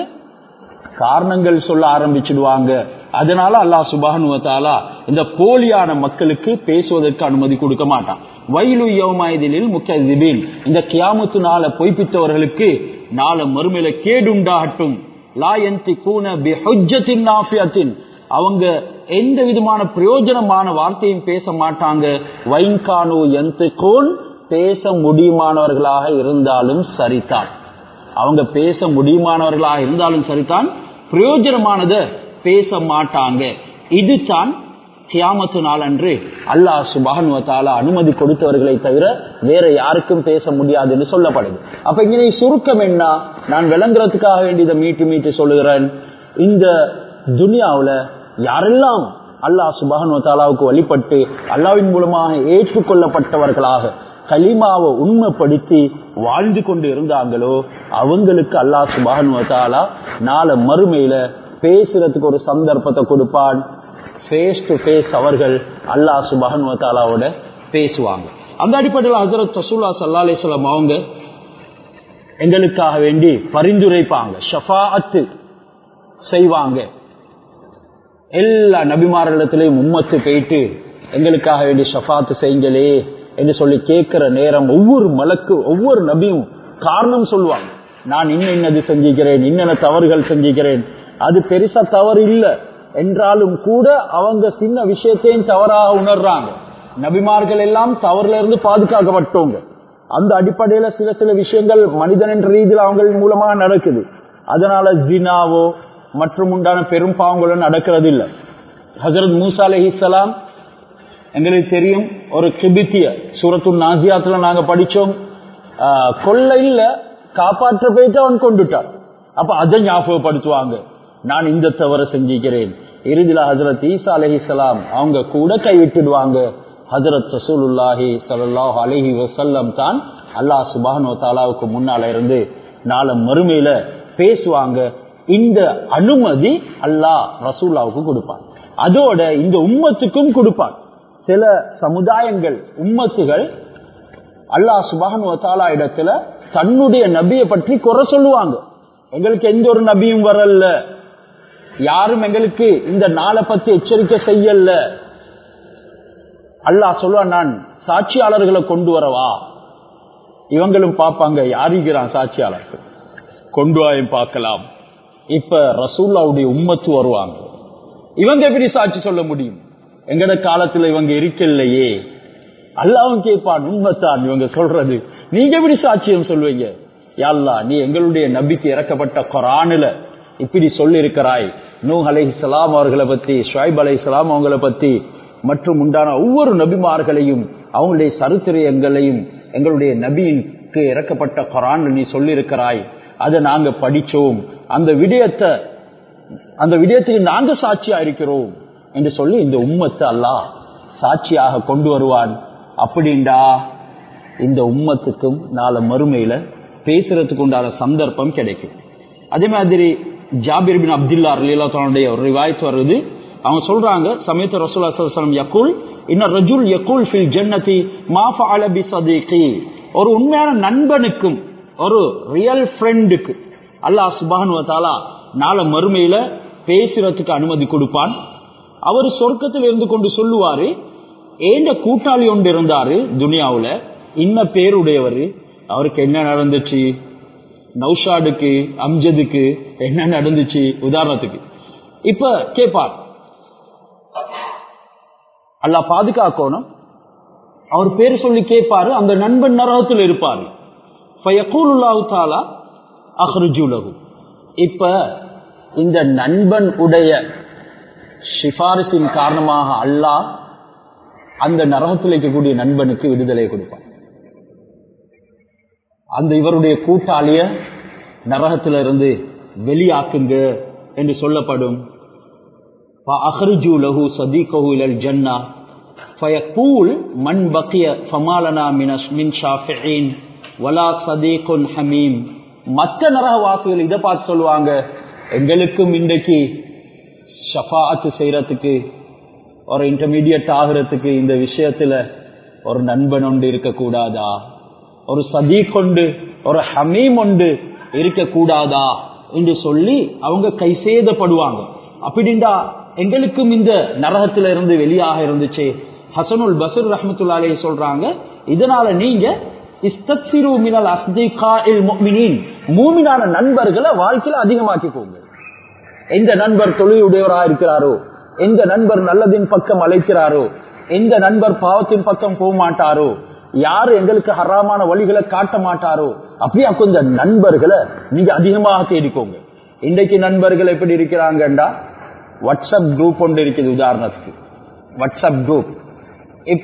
காரணங்கள் சொல்ல ஆரம்பிச்சிடுவாங்க அதனால அல்லாஹ் சுபானுவத்தாலா இந்த போலியான மக்களுக்கு பேசுவதற்கு அனுமதி கொடுக்க மாட்டான் வயலு யோமாயதிலில் முக்கிய இந்த கியாமத்து நாள பொய்ப்பித்தவர்களுக்கு நாள மறுமையில கேடுண்டாகட்டும் லாயந்தி கூன பிஹுஜத்தின் நாஃபியத்தின் அவங்க எந்த விதமான பிரயோஜனமான வார்த்தையும் பேச மாட்டாங்க வைன்கானு எந்த கோன் பேச முடியுமானவர்களாக இருந்தாலும் சரிதான் அவங்க பேச முடியுமானவர்களாக இருந்தாலும் சரிதான் பிரயோஜனமானத பேச மாட்டாங்க இதுதான் கியாமத்து நாள் அன்று அல்லாஹ் சுபானுவத்தால அனுமதி கொடுத்தவர்களை தவிர வேற யாருக்கும் பேச முடியாது என்று சொல்லப்படுது அப்ப இங்கே சுருக்கம் என்ன நான் விளங்குறதுக்காக வேண்டியதை மீட்டு மீட்டு சொல்லுகிறேன் இந்த துனியாவுல யாரெல்லாம் அல்லாஹ் சுபானுவத்தாலாவுக்கு வழிபட்டு அல்லாவின் மூலமாக ஏற்றுக்கொள்ளப்பட்டவர்களாக கலிமாவை உண்மைப்படுத்தி வாழ்ந்து கொண்டு இருந்தாங்களோ அவங்களுக்கு அல்லாஹ் சுபானுவத்தாலா நாளை மறுமையில பேசுறதுக்கு ஒரு சந்தர்ப்பத்தை கொடுப்பான் ஃபேஸ் டு ஃபேஸ் அவர்கள் அல்லாஹ் சுபஹானுவத்தாலாவோட பேசுவாங்க அந்த அடிப்படையில் ஹசரத் ரசூல்லா சல்லா அலிஸ்லாம் அவங்க எங்களுக்காக வேண்டி பரிந்துரைப்பாங்க ஷஃபாஅத்து செய்வாங்க எல்லா நபிமார்களிடத்திலையும் உம்மத்து போயிட்டு எங்களுக்காக வேண்டி ஷஃபாத்து செய்யுங்களே என்று சொல்லி கேட்கிற நேரம் ஒவ்வொரு மலக்கு ஒவ்வொரு நபியும் காரணம் சொல்லுவாங்க நான் இன்ன இன்னது செஞ்சுக்கிறேன் இன்னென்ன தவறுகள் செஞ்சுக்கிறேன் அது பெருசா தவறு இல்லை என்றாலும் கூட அவங்க சின்ன விஷயத்தையும் தவறாக உணர்றாங்க நபிமார்கள் எல்லாம் தவறுல இருந்து பாதுகாக்கப்பட்டவங்க அந்த அடிப்படையில சில சில விஷயங்கள் மனிதன் என்ற ரீதியில் அவங்க மூலமாக நடக்குது அதனால ஜினாவோ மற்றும் உண்டான பெரும் பாவங்களோ நடக்கிறது இல்லை ஹசரத் மூசா அலி இஸ்லாம் எங்களுக்கு தெரியும் ஒரு கிபித்திய சூரத்து நாசியாத்துல நாங்க படிச்சோம் கொள்ளையில் காப்பாற்ற போயிட்டு அவன் கொண்டுட்டான் அப்ப அதை ஞாபகப்படுத்துவாங்க நான் இந்த தவறை செஞ்சுக்கிறேன் இறுதியில் ஹசரத் ஈசா அலஹிசலாம் அவங்க கூட கைவிட்டுடுவாங்க ஹசரத் ரசூலுல்லாஹி சல்லாஹ் அலஹி வசல்லம் தான் அல்லாஹ் சுபானோ தாலாவுக்கு முன்னால இருந்து நாளை மறுமையில பேசுவாங்க இந்த அனுமதி அல்லாஹ் ரசூல்லாவுக்கு கொடுப்பான் அதோட இந்த உம்மத்துக்கும் கொடுப்பான் சில சமுதாயங்கள் உம்மத்துகள் அல்லாஹ் சுபான் தாலா இடத்துல தன்னுடைய நபியை பற்றி குறை சொல்லுவாங்க எங்களுக்கு எந்த ஒரு நபியும் வரல யாரும் எங்களுக்கு இந்த நாளை பத்தி எச்சரிக்கை செய்யல அல்லாஹ் சொல்லுவான் நான் சாட்சியாளர்களை கொண்டு வரவா இவங்களும் பார்ப்பாங்க யாரிக்கிறான் சாட்சியாளர்கள் கொண்டு வாயும் பார்க்கலாம் இப்ப ரசூல்லாவுடைய உம்மத்து வருவாங்க இவங்க எப்படி சாட்சி சொல்ல முடியும் எங்கட காலத்துல இவங்க இருக்கலையே அல்லாவும் கேட்பான் உண்மைத்தான் இவங்க சொல்றது நீங்க எப்படி சாட்சியம் சொல்வீங்க யாழ்லா நீ எங்களுடைய நபிக்கு இறக்கப்பட்ட கொரானுல இப்படி சொல்லி இருக்கிறாய் நூ அலை சலாம் அவர்களை பத்தி ஷுவைப் அலை சலாம் அவங்களை பத்தி மற்றும் உண்டான ஒவ்வொரு நபிமார்களையும் அவங்களுடைய சரித்திரங்களையும் எங்களுடைய நபியிற்கு இறக்கப்பட்ட கொரான் நீ சொல்லி இருக்கிறாய் அதை நாங்க படிச்சோம் அந்த விடயத்தை அந்த விடயத்துக்கு நாங்க சாட்சியா இருக்கிறோம் என்று சொல்லி இந்த உம்மத்தை அல்லாஹ் சாட்சியாக கொண்டு வருவான் அப்படின்டா இந்த உம்மத்துக்கும் நாளை மறுமையில பேசுறதுக்கு உண்டான சந்தர்ப்பம் கிடைக்கும் அதே மாதிரி ஜாபிர் பின் அப்துல்லா அலிலாத்தனுடைய ஒரு ரிவாய்த்து வருது அவங்க சொல்றாங்க சமயத்து ரசூல் யக்குல் இன்ன ரஜுல் யக்குல் ஃபில் ஜன்னதி மாஃபா அலபி சதீகி ஒரு உண்மையான நண்பனுக்கும் ஒரு ரியல் ஃப்ரெண்டுக்கு அல்லாஹ் சுபானுவத்தாலா நாளை மறுமையில பேசுறதுக்கு அனுமதி கொடுப்பான் அவர் சொர்க்கத்தில் இருந்து கொண்டு சொல்லுவாரு ஏண்ட கூட்டாளி ஒன்று இருந்தாரு துனியாவுல இன்ன பேருடையவர் அவருக்கு என்ன நடந்துச்சு நௌஷாடுக்கு அம்ஜதுக்கு என்ன நடந்துச்சு உதாரணத்துக்கு இப்ப கேட்பார் அல்லா பாதுகாக்கணும் அவர் பேர் சொல்லி கேட்பாரு அந்த நண்பன் நரகத்தில் இருப்பாரு அஹ்ருஜுலகு இப்ப இந்த நண்பன் உடைய சிபாரிசின் காரணமாக அல்லாஹ் அந்த நரகத்தில் இருக்கக்கூடிய நண்பனுக்கு விடுதலை கொடுப்பான் அந்த இவருடைய கூட்டாளிய நரகத்திலிருந்து வெளியாக்குங்க என்று சொல்லப்படும் ஜன்னா மண் பக்கிய ஃபமாலனா மின் ஷாஃபின் வலா சதீகுன் ஹமீம் மற்ற நரகவாசிகள் இதை பார்த்து சொல்லுவாங்க எங்களுக்கும் இன்றைக்கு ஷஃபாத்து செய்யறதுக்கு ஒரு இன்டர்மீடியட் ஆகிறதுக்கு இந்த விஷயத்துல ஒரு நண்பன் ஒன்று இருக்கக்கூடாதா ஒரு சதீக் கொண்டு ஒரு ஹமீம் ஒன்று இருக்கக்கூடாதா என்று சொல்லி அவங்க கை சேதப்படுவாங்க அப்படின்டா எங்களுக்கும் இந்த நரகத்தில இருந்து வெளியாக இருந்துச்சு ஹசனுல் பசர் ரஹமத்துல்லாலே சொல்றாங்க இதனால நீங்க மூமினான நண்பர்களை வாழ்க்கையில அதிகமாக்கிக்கோங்க எந்த நண்பர் தொழிலுடையவராக இருக்கிறாரோ எந்த நண்பர் நல்லதின் பக்கம் அழைக்கிறாரோ எந்த நண்பர் பாவத்தின் பக்கம் போக மாட்டாரோ யாரு எங்களுக்கு ஹராமான வழிகளை காட்ட மாட்டாரோ அப்படியா கொஞ்சம் நண்பர்களை நீங்க அதிகமாக தேடிக்கோங்க இன்றைக்கு நண்பர்கள் எப்படி இருக்கிறாங்கண்டா வாட்ஸ்அப் குரூப் ஒன்று இருக்குது உதாரணத்துக்கு வாட்ஸ்அப் குரூப் இப்ப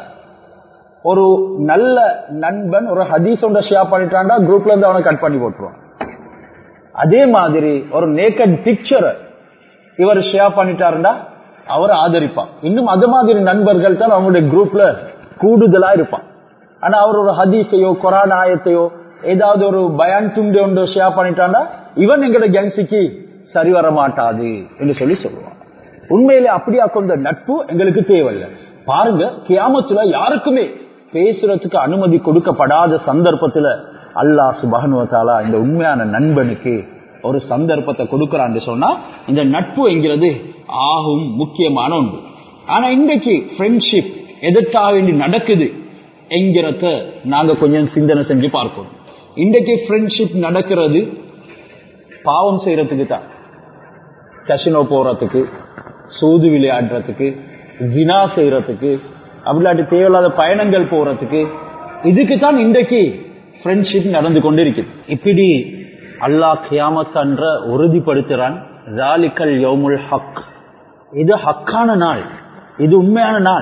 ஒரு நல்ல நண்பன் ஒரு ஹதீஸ் ஒன்றை ஷேர் பண்ணிட்டான்டா குரூப்ல இருந்து அவனை கட் பண்ணி போட்டுருவான் அதே மாதிரி ஒரு நேக்கட் பிக்சரை இவர் ஷேர் பண்ணிட்டாருண்டா அவர் ஆதரிப்பான் இன்னும் அது மாதிரி நண்பர்கள் தான் அவங்களுடைய குரூப்ல கூடுதலா இருப்பான் ஆனா அவர் ஒரு ஹதீஸையோ கொரான் ஆயத்தையோ ஏதாவது ஒரு பயான் துண்டு ஒன்று ஷேர் பண்ணிட்டாண்டா இவன் எங்கட கேங்ஸிக்கு சரி வர மாட்டாது என்று சொல்லி சொல்லுவான் உண்மையிலே அப்படியா கொண்ட நட்பு எங்களுக்கு தேவையில்லை பாருங்க கியாமத்துல யாருக்குமே பேசுறதுக்கு அனுமதி கொடுக்கப்படாத சந்தர்ப்பத்துல அல்லாஹ் சுபகனுவத்தாலா இந்த உண்மையான நண்பனுக்கு ஒரு சந்தர்ப்பத்தை கொடுக்கிறான்னு சொன்னா இந்த நட்பு என்கிறது ஆகும் முக்கியமான ஒன்று ஆனா இன்றைக்கு ஃப்ரெண்ட்ஷிப் எதற்காக வேண்டி நடக்குது என்கிறத நாங்க கொஞ்சம் சிந்தனை செஞ்சு பார்க்கணும் இன்றைக்கு ஃப்ரெண்ட்ஷிப் நடக்கிறது பாவம் செய்யறதுக்கு தான் கசினோ போறதுக்கு சூது விளையாடுறதுக்கு வினா செய்யறதுக்கு அப்படிலாட்டி தேவையில்லாத பயணங்கள் போறதுக்கு இதுக்கு தான் இன்றைக்கு ஃப்ரெண்ட்ஷிப் நடந்து கொண்டு இருக்குது இப்படி அல்லாஹ் கியாமத்தன்ற உறுதிப்படுத்துறான் ஜாலிக்கல் யோமுல் ஹக் இது ஹக்கான நாள் இது உண்மையான நாள்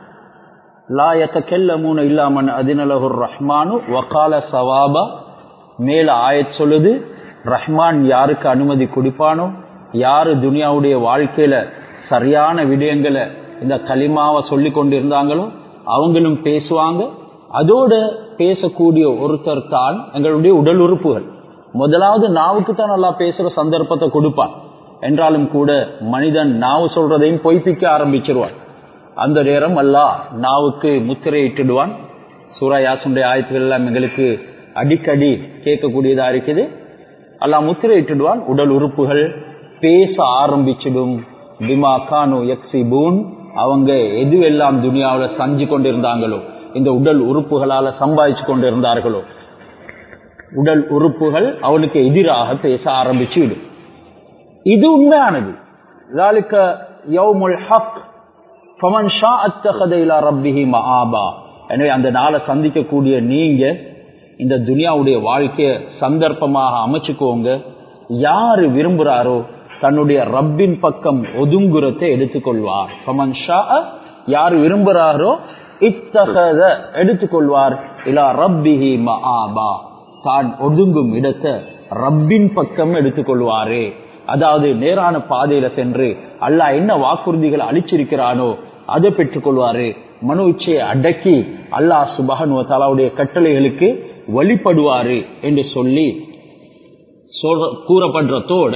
லாயத்தெல்லமூன இல்லாமன் அதினலகுர் ரஹ்மானு வக்கால சவாபா மேல ஆயத் சொல்லுது ரஹ்மான் யாருக்கு அனுமதி கொடுப்பானோ யாரு துனியாவுடைய வாழ்க்கையில சரியான விடயங்களை இந்த களிமாவை சொல்லி கொண்டு இருந்தாங்களோ அவங்களும் பேசுவாங்க அதோட பேசக்கூடிய ஒருத்தர் தான் எங்களுடைய உடல் உறுப்புகள் முதலாவது நாவுக்கு தான் நல்லா பேசுற சந்தர்ப்பத்தை கொடுப்பான் என்றாலும் கூட மனிதன் நாவு சொல்றதையும் பொய்ப்பிக்க ஆரம்பிச்சிருவான் அந்த நேரம் அல்லாஹ் நாவுக்கு முத்திரை இட்டுடுவான் சூரா யாசுடைய ஆயத்துகள் எல்லாம் எங்களுக்கு அடிக்கடி கேட்கக்கூடியதா இருக்குது அல்லாஹ் முத்திரை இட்டுடுவான் உடல் உறுப்புகள் பேச ஆரம்பிச்சிடும் பிமா கானு எக்ஸிபூன் அவங்க எதுவெல்லாம் துனியாவில் சஞ்சு கொண்டிருந்தாங்களோ இந்த உடல் உறுப்புகளால சம்பாதிச்சு கொண்டு இருந்தார்களோ உடல் உறுப்புகள் அவனுக்கு எதிராக பேச ஆரம்பிச்சுவிடும் இது உண்மையானது ذلك يوم الحق فمن شاء اتخذ الى ربه مآبا எனவே அந்த நாளை சந்திக்கக்கூடிய நீங்க இந்த துனியாவுடைய வாழ்க்கைய சந்தர்ப்பமாக அமைச்சுக்கோங்க யாரு விரும்புறாரோ தன்னுடைய ரப்பின் பக்கம் ஒதுங்குறத்தை எடுத்துக்கொள்வார் ஃபமன் ஷா யார் விரும்புறாரோ இத்தகத எடுத்துக்கொள்வார் இலா ரப்பிஹி மஆபா தான் ஒதுங்கும் இடத்தை ரப்பின் பக்கம் எடுத்துக்கொள்வாரே அதாவது நேரான பாதையில சென்று அல்லாஹ் என்ன வாக்குறுதிகளை அளிச்சிருக்கிறானோ அதை பெற்றுக்கொள்வாரு மனு இச்சையை அடக்கி அல்லாஹ் சுபஹன் தாலாவுடைய கட்டளைகளுக்கு வழிபடுவாரு என்று சொல்லி சொல்ற- கூறப்படுறதோட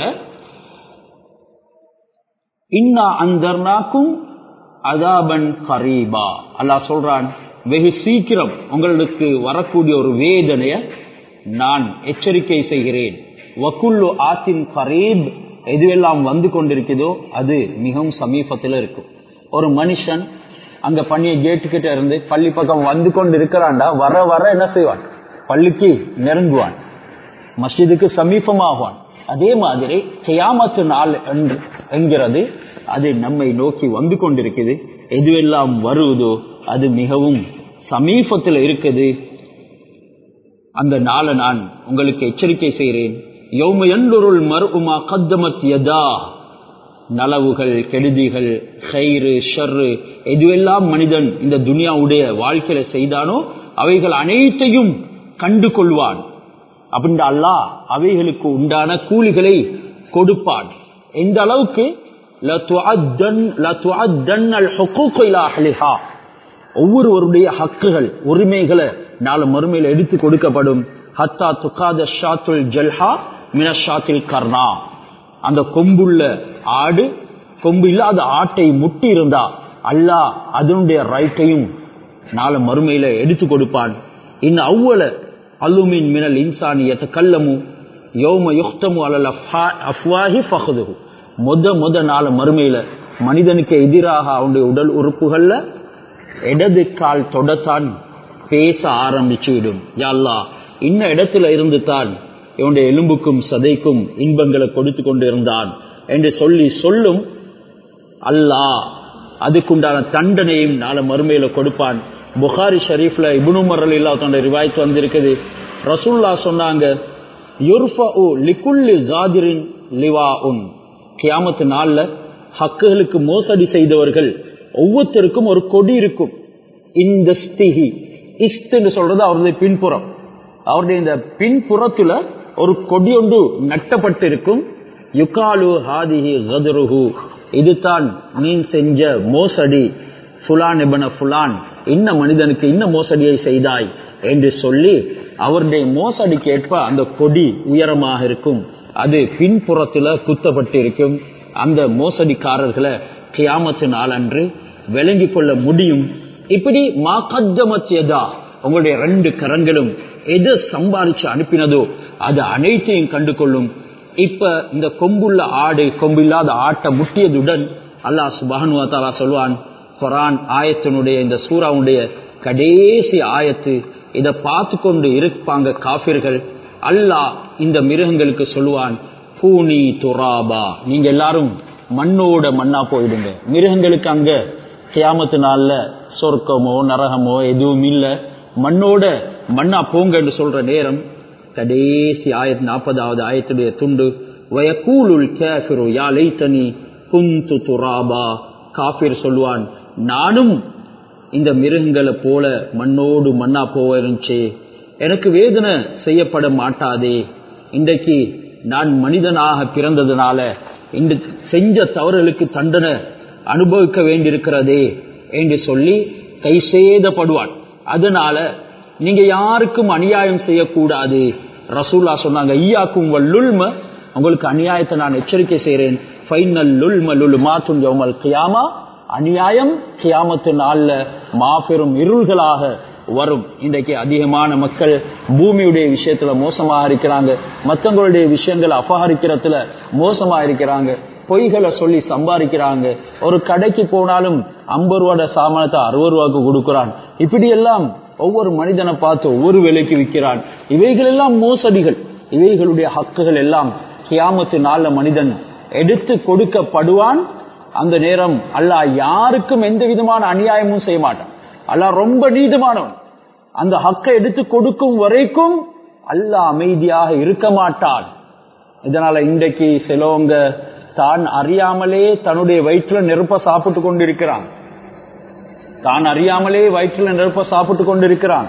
இன்னா அந்தர்னாக்கும் அதாபன் கரீபா அல்லாஹ் சொல்றான் வெகு சீக்கிரம் உங்களுக்கு வரக்கூடிய ஒரு வேதனைய நான் எச்சரிக்கை செய்கிறேன் வக்குல்லு ஆத்தின் கரீப் எதுவெல்லாம் வந்து கொண்டிருக்குதோ அது மிகவும் சமீபத்தில் இருக்கும் ஒரு மனுஷன் அங்க பள்ளிய கேட்டு கிட்ட இருந்து பள்ளி பக்கம் வந்து கொண்டு இருக்கிறான்டா வர வர என்ன செய்வான் பள்ளிக்கு நெருங்குவான் மஸ்ஜிதுக்கு சமீபமாகுவான் அதே மாதிரி கியாமத்து நாள் என்று என்கிறது அது நம்மை நோக்கி வந்து கொண்டிருக்குது எதுவெல்லாம் வருவதோ அது மிகவும் சமீபத்தில் இருக்குது அந்த நாளை நான் உங்களுக்கு எச்சரிக்கை செய்கிறேன் யௌம எல்லொருள் மர்உமா கத்தமத் யதா நலவுகள் கெடுதிகள் கயிறு ஷர்ரு எதுவெல்லாம் மனிதன் இந்த துனியாவுடைய வாழ்க்கையில செய்தானோ அவைகள் அனைத்தையும் கண்டு கொள்வான் அப்படின்ற அல்லாஹ் அவைகளுக்கு உண்டான கூலிகளை கொடுப்பான் எந்த அளவுக்கு لَتُعَدَّنَّ لَتُعَدَّنَّ الْحُقُوقُ إِلَى أَهْلِهَا ஒவ்வொருவருடைய ஹக்குகள் உரிமைகளை நாலு மறுமையில் எடுத்து கொடுக்கப்படும் ஹத்தா துக்காத ஷாத்துல் ஜல்ஹா மினஷாத்தில் கர்ணா அந்த கொம்புள்ள ஆடு கொம்பு இல்லாத ஆட்டை முட்டி இருந்தா அல்லாஹ் அதனுடைய ரைட்டையும் நாலு மறுமையில எடுத்து கொடுப்பான் இன் அவ்வள அல்லுமின் மினல் இன்சானியத்தை கல்லமு யோம யுக்தமு அலல் அஃப்வாஹி ஃபஹதுஹு முத முத நாலு மறுமையில மனிதனுக்கு எதிராக அவனுடைய உடல் உறுப்புகள்ல இடது கால் தொடத்தான் பேச ஆரம்பிச்சுவிடும் யாழ்லா இன்ன இடத்துல இருந்து தான் இவனுடைய எலும்புக்கும் சதைக்கும் இன்பங்களை கொடுத்து கொண்டிருந்தான் என்று சொல்லி சொல்லும் அல்லாஹ் அதுக்குண்டான தண்டனையும் நாளை மறுமையில கொடுப்பான் புகாரி ஷரீஃப்ல இபுனு மரல் இல்லாத ரிவாய்த்து வந்திருக்குது ரசூல்லா சொன்னாங்க யுர்ஃபஉ லிகுல்லி ஜாதிரின் லிவாஉன் கியாமத்து நாள்ல ஹக்குகளுக்கு மோசடி செய்தவர்கள் ஒவ்வொருத்தருக்கும் ஒரு கொடி இருக்கும் இந்த ஸ்திஹி இஸ்துன்னு சொல்றது அவருடைய பின்புறம் அவருடைய இந்த பின்புறத்துல ஒரு கொடி ஒன்று நட்டப்பட்டிருக்கும் யுகாலு ஹாதிஹி கதுருஹு இதுதான் நீ செஞ்ச மோசடி ஃபுலான் இபன ஃபுலான் இன்ன மனிதனுக்கு இன்ன மோசடியை செய்தாய் என்று சொல்லி அவருடைய மோசடிக்கு ஏற்ப அந்த கொடி உயரமாக இருக்கும் அது பின்புறத்துல குத்தப்பட்டு இருக்கும் அந்த மோசடிக்காரர்களை கியாமத்து நாளன்று விளங்கி கொள்ள முடியும் இப்படி மா கத்தமத்தியதா உங்களுடைய ரெண்டு கரங்களும் எதை சம்பாதிச்சு அனுப்பினதோ அது அனைத்தையும் கண்டு கொள்ளும் இப்ப இந்த கொம்புள்ள ஆடு கொம்பில்லாத ஆட்டை முட்டியதுடன் அல்லாஹ் சுபஹனுவா தாலா சொல்வான் குரான் ஆயத்தினுடைய இந்த சூறாவுடைய கடைசி ஆயத்து இதை பார்த்து கொண்டு இருப்பாங்க காபிர்கள் அல்லாஹ் இந்த மிருகங்களுக்கு சொல்லுவான் பூனி துராபா நீங்க எல்லாரும் மண்ணோட மண்ணா போயிடுங்க மிருகங்களுக்கு அங்க கியாமத்து நாள்ல சொர்க்கமோ நரகமோ எதுவும் இல்ல மண்ணோட மண்ணா போங்க என்று சொல்ற நேரம் கடைசி ஆயத் நாற்பதாவது ஆயத்துடைய துண்டு வயக்கூலுல் கேஃபிரு யா லைத்தனி குந்து துராபா காபிர் சொல்லுவான் நானும் இந்த மிருகங்களை போல மண்ணோடு மண்ணா போக இருந்துச்சு எனக்கு வேதனை செய்யப்பட மாட்டாதே இன்றைக்கு நான் மனிதனாக பிறந்ததுனால இந்த செஞ்ச தவறுகளுக்கு தண்டனை அனுபவிக்க வேண்டியிருக்கிறதே என்று சொல்லி கை சேதப்படுவான் அதனால நீங்க யாருக்கும் அநியாயம் செய்யக்கூடாது ரசூல்லா சொன்னாங்க ஈயாக்கும் வல்லுல்ம உங்களுக்கு அநியாயத்தை நான் எச்சரிக்கை செய்கிறேன் ஃபைனல் லுல்ம லுல்மா துஞ்சவமல் கியாமா அநியாயம் கியாமத்து நாள்ல மாபெரும் இருள்களாக வரும் இன்றைக்கு அதிகமான மக்கள் பூமியுடைய விஷயத்துல மோசமாக இருக்கிறாங்க மற்றவங்களுடைய விஷயங்களை அபகரிக்கிறதுல மோசமா இருக்கிறாங்க பொய்களை சொல்லி சம்பாதிக்கிறாங்க ஒரு கடைக்கு போனாலும் ஐம்பது ரூபாட சாமானத்தை அறுபது ரூபாய்க்கு கொடுக்கிறான் இப்படி எல்லாம் ஒவ்வொரு மனிதனை பார்த்து ஒவ்வொரு விலைக்கு விற்கிறான் இவைகள் எல்லாம் மோசடிகள் இவைகளுடைய ஹக்குகள் எல்லாம் கியாமத்து நாள்ல மனிதன் எடுத்து கொடுக்கப்படுவான் அந்த நேரம் அல்லாஹ் யாருக்கும் எந்த விதமான அநியாயமும் செய்ய மாட்டான் அல்லாஹ் ரொம்ப நீதமானவன் அந்த ஹக்கை எடுத்து கொடுக்கும் வரைக்கும் அல்லாஹ் அமைதியாக இருக்க மாட்டான் இதனால இன்றைக்கு சிலவங்க தான் அறியாமலே தன்னுடைய வயிற்றுல நெருப்ப சாப்பிட்டு கொண்டிருக்கிறான் தான் அறியாமலே வயிற்றுல நெருப்ப சாப்பிட்டு கொண்டிருக்கிறான்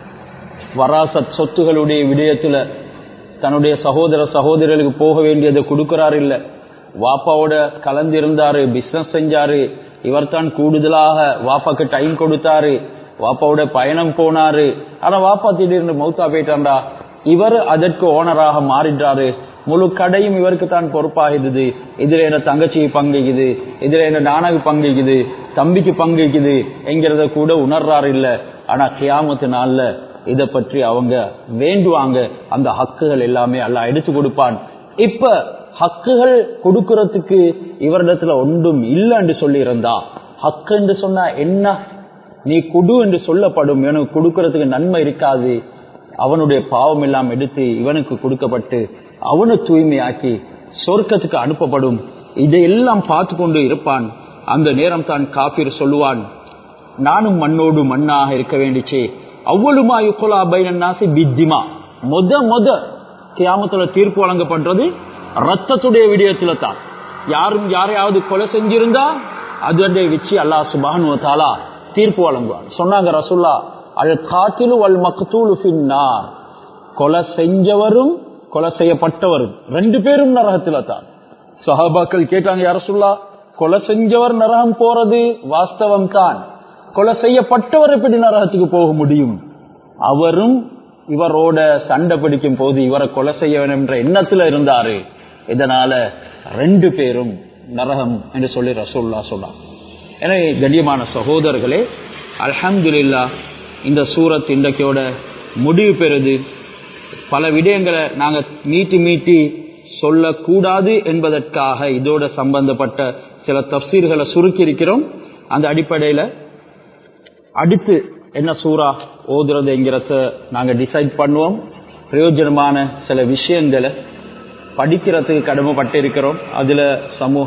வராசத் சொத்துகளுடைய விடயத்துல தன்னுடைய சகோதர சகோதரர்களுக்கு போக வேண்டியதை கொடுக்கிறாரு இல்ல வாப்பாவோட கலந்து இருந்தாரு பிசினஸ் செஞ்சாரு இவர் தான் கூடுதலாக வாப்பாக்கு டைம் கொடுத்தாரு வாப்பாவோட பயணம் போனாரு ஆனா வாப்பா திடீர்னு மௌத்தா போயிட்டான்டா இவர் அதற்கு ஓனராக மாறிட்டாரு முழு கடையும் இவருக்கு தான் பொறுப்பாகிறது இதுல என்ன தங்கச்சிக்கு பங்குக்குது இதுல என்ன நானகு பங்குக்குது தம்பிக்கு பங்குக்குது என்கிறத கூட உணர்றாரு இல்ல ஆனா கியாமத்து நாள்ல இத பற்றி அவங்க வேண்டுவாங்க அந்த ஹக்குகள் எல்லாமே எல்லாம் எடுத்து கொடுப்பான் இப்ப ஹக்குகள் கொடுக்கறதுக்கு இவரிடத்துல ஒன்றும் இல்லைன்னு சொல்லி இருந்தா ஹக்கு என்று சொன்னா என்ன நீ குடு என்று சொல்லப்படும் எனக்கு கொடுக்கறதுக்கு நன்மை இருக்காது அவனுடைய பாவம் எல்லாம் எடுத்து இவனுக்கு கொடுக்கப்பட்டு அவனை தூய்மையாக்கி சொர்க்கத்துக்கு அனுப்பப்படும் இதையெல்லாம் பார்த்து கொண்டு இருப்பான் அந்த நேரம் தான் காப்பீர் சொல்லுவான் நானும் மண்ணோடு மண்ணாக இருக்க வேண்டிச்சு அவ்வளவுமா யுக்குலா பைனாசி பித்திமா மொத மொத கியாமத்துல தீர்ப்பு வழங்கப்படுறது ரத்தத்துடைய விடயத்துல தான் யாரும் யாரையாவது கொலை செஞ்சிருந்தா அது வச்சு அல்லாஹ் சுபானு தாலா தீர்ப்பு வழங்குவார் சொன்னாங்க ரசுல்லா அல் காத்திலு வல் மக்தூலு ஃபின்னார் கொலை செஞ்சவரும் கொலை செய்யப்பட்டவரும் ரெண்டு பேரும் நரகத்துல தான் சஹாபாக்கள் கேட்டாங்க யார சொல்லா கொலை செஞ்சவர் நரகம் போறது வாஸ்தவம் தான் கொலை செய்யப்பட்டவர் எப்படி நரகத்துக்கு போக முடியும் அவரும் இவரோட சண்டை பிடிக்கும் போது இவரை கொலை செய்ய வேண்டும் என்ற எண்ணத்துல இருந்தாரு இதனால ரெண்டு பேரும் நரகம் என்று சொல்லி ரசோல்லா சொன்னார் எனவே கண்ணியமான சகோதரர்களே அல்ஹம்துலில்லா இந்த சூரத் இன்றைக்கோட முடிவு பெறுது பல விடயங்களை நாங்க மீட்டி மீட்டி சொல்லக்கூடாது என்பதற்காக இதோட சம்பந்தப்பட்ட சில தப்சீர்களை சுருக்கி இருக்கிறோம் அந்த அடிப்படையில அடுத்து என்ன சூறா ஓதுறது என்கிறத நாங்க டிசைட் பண்ணுவோம் பிரயோஜனமான சில விஷயங்களை படிக்கிறதுக்கு கடமைப்பட்டு இருக்கிறோம் அதுல சமூக